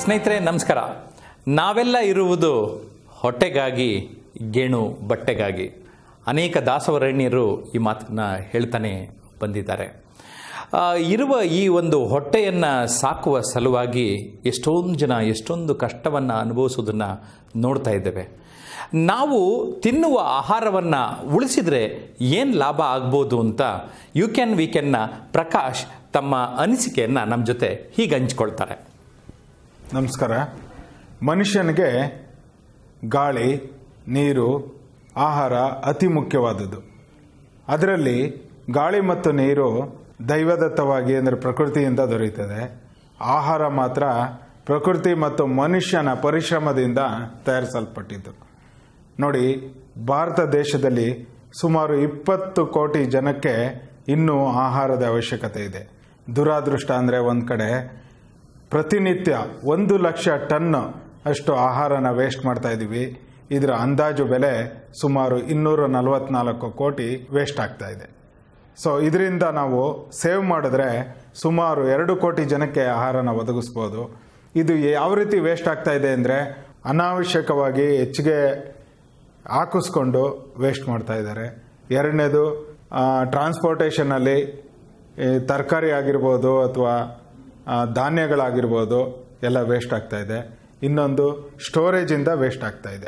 ಸ್ನೇಹಿತರೆ ನಮಸ್ಕಾರ ನಾವೆಲ್ಲ ಇರುವುದು ಹೊಟ್ಟೆಗಾಗಿ ಗೇಣು ಬಟ್ಟೆಗಾಗಿ ಅನೇಕ ದಾಸವರಣ್ಯರು ಈ ಮಾತನ್ನ ಹೇಳ್ತಾನೆ ಬಂದಿದ್ದಾರೆ ಆ, ಇರುವ ಈ ಒಂದು ಹೊಟ್ಟೆಯನ್ನು ಸಾಕುವ ಸಲುವಾಗಿ ಎಷ್ಟೊಂದು ಜನ ಎಷ್ಟೊಂದು ಕಷ್ಟವನ್ನು ಅನುಭವಿಸೋದನ್ನು ನೋಡ್ತಾ ಇದ್ದೇವೆ ನಾವು ತಿನ್ನುವ ಆಹಾರವನ್ನು ಉಳಿಸಿದರೆ ಏನು ಲಾಭ ಆಗ್ಬೋದು ಅಂತ ಯು ಕ್ಯಾನ್ ವಿ ಕ್ಯಾನ್ನ ಪ್ರಕಾಶ್ ತಮ್ಮ ಅನಿಸಿಕೆಯನ್ನು ನಮ್ಮ ಜೊತೆ ಹೀಗೆ ಹಂಚ್ಕೊಳ್ತಾರೆ ನಮಸ್ಕಾರ ಮನುಷ್ಯನಿಗೆ ಗಾಳಿ ನೀರು ಆಹಾರ ಅತಿ ಮುಖ್ಯವಾದದ್ದು ಅದರಲ್ಲಿ ಗಾಳಿ ಮತ್ತು ನೀರು ದೈವದತ್ತವಾಗಿ ಅಂದರೆ ಪ್ರಕೃತಿಯಿಂದ ದೊರೆಯುತ್ತದೆ ಆಹಾರ ಮಾತ್ರ ಪ್ರಕೃತಿ ಮತ್ತು ಮನುಷ್ಯನ ಪರಿಶ್ರಮದಿಂದ ತಯಾರಿಸಲ್ಪಟ್ಟಿದ್ದು ನೋಡಿ ಭಾರತ ದೇಶದಲ್ಲಿ ಸುಮಾರು ಇಪ್ಪತ್ತು ಕೋಟಿ ಜನಕ್ಕೆ ಇನ್ನೂ ಆಹಾರದ ಅವಶ್ಯಕತೆ ಇದೆ ದುರಾದೃಷ್ಟ ಅಂದರೆ ಒಂದು ಕಡೆ ಪ್ರತಿನಿತ್ಯ ಒಂದು ಲಕ್ಷ ಟನ್ ಅಷ್ಟು ಆಹಾರನ ವೇಸ್ಟ್ ಮಾಡ್ತಾ ಇದ್ದೀವಿ ಇದರ ಅಂದಾಜು ಬೆಲೆ ಸುಮಾರು ಇನ್ನೂರ ನಲವತ್ನಾಲ್ಕು ಕೋಟಿ ವೇಸ್ಟ್ ಆಗ್ತಾ ಇದೆ ಸೊ ಇದರಿಂದ ನಾವು ಸೇವ್ ಮಾಡಿದ್ರೆ ಸುಮಾರು ಎರಡು ಕೋಟಿ ಜನಕ್ಕೆ ಆಹಾರನ ಒದಗಿಸ್ಬೋದು ಇದು ಯಾವ ರೀತಿ ವೇಸ್ಟ್ ಆಗ್ತಾ ಇದೆ ಅಂದರೆ ಅನಾವಶ್ಯಕವಾಗಿ ಹೆಚ್ಚಿಗೆ ಹಾಕಿಸ್ಕೊಂಡು ವೇಸ್ಟ್ ಮಾಡ್ತಾ ಇದ್ದಾರೆ ಎರಡನೇದು ಟ್ರಾನ್ಸ್ಪೋರ್ಟೇಷನಲ್ಲಿ ತರಕಾರಿ ಆಗಿರ್ಬೋದು ಅಥವಾ ಧಾನ್ಯಗಳಾಗಿರ್ಬೋದು ಎಲ್ಲ ವೇಸ್ಟ್ ಆಗ್ತಾ ಇದೆ ಇನ್ನೊಂದು ಸ್ಟೋರೇಜಿಂದ ವೇಸ್ಟ್ ಆಗ್ತಾ ಇದೆ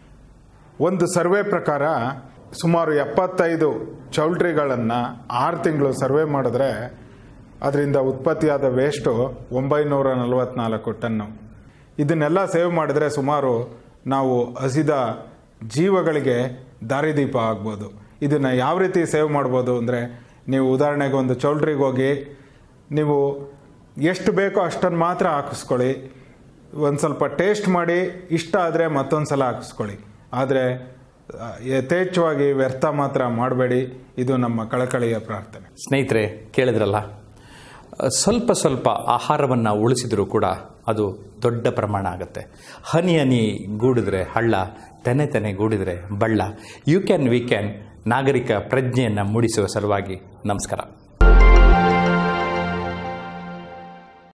ಒಂದು ಸರ್ವೆ ಪ್ರಕಾರ ಸುಮಾರು ಎಪ್ಪತ್ತೈದು ಚೌಲ್ಟ್ರಿಗಳನ್ನು ಆರು ತಿಂಗಳು ಸರ್ವೆ ಮಾಡಿದ್ರೆ ಅದರಿಂದ ಉತ್ಪತ್ತಿಯಾದ ವೇಸ್ಟು ಒಂಬೈನೂರ ನಲವತ್ನಾಲ್ಕು ಟನ್ನು ಇದನ್ನೆಲ್ಲ ಸೇವ್ ಮಾಡಿದ್ರೆ ಸುಮಾರು ನಾವು ಹಸಿದ ಜೀವಗಳಿಗೆ ದಾರಿದೀಪ ಆಗ್ಬೋದು ಇದನ್ನು ಯಾವ ರೀತಿ ಸೇವ್ ಮಾಡ್ಬೋದು ಅಂದರೆ ನೀವು ಉದಾಹರಣೆಗೆ ಒಂದು ಚೌಲ್ಟ್ರಿಗೆ ಹೋಗಿ ನೀವು ಎಷ್ಟು ಬೇಕೋ ಅಷ್ಟನ್ನು ಮಾತ್ರ ಹಾಕಿಸ್ಕೊಳ್ಳಿ ಒಂದು ಸ್ವಲ್ಪ ಟೇಸ್ಟ್ ಮಾಡಿ ಇಷ್ಟ ಆದರೆ ಮತ್ತೊಂದು ಸಲ ಹಾಕಿಸ್ಕೊಳ್ಳಿ ಆದರೆ ಆ, ಯಥೇಚ್ಛವಾಗಿ ವ್ಯರ್ಥ ಮಾತ್ರ ಮಾಡಬೇಡಿ ಇದು ನಮ್ಮ ಕಳಕಳಿಯ ಪ್ರಾರ್ಥನೆ ಸ್ನೇಹಿತರೆ ಕೇಳಿದ್ರಲ್ಲ ಅಹ್, ಸ್ವಲ್ಪ ಸ್ವಲ್ಪ ಆಹಾರವನ್ನು ಉಳಿಸಿದರೂ ಕೂಡ ಅದು ದೊಡ್ಡ ಪ್ರಮಾಣ ಆಗುತ್ತೆ ಹನಿ ಹನಿ ಗೂಡಿದ್ರೆ ಹಳ್ಳ ತೆನೆ ತೆನೆ ಗೂಡಿದ್ರೆ ಬಳ್ಳ ಯು ಕ್ಯಾನ್ ವಿ ಕ್ಯಾನ್ ನಾಗರಿಕ ಪ್ರಜ್ಞೆಯನ್ನು ಮೂಡಿಸುವ ಸಲುವಾಗಿ ನಮಸ್ಕಾರ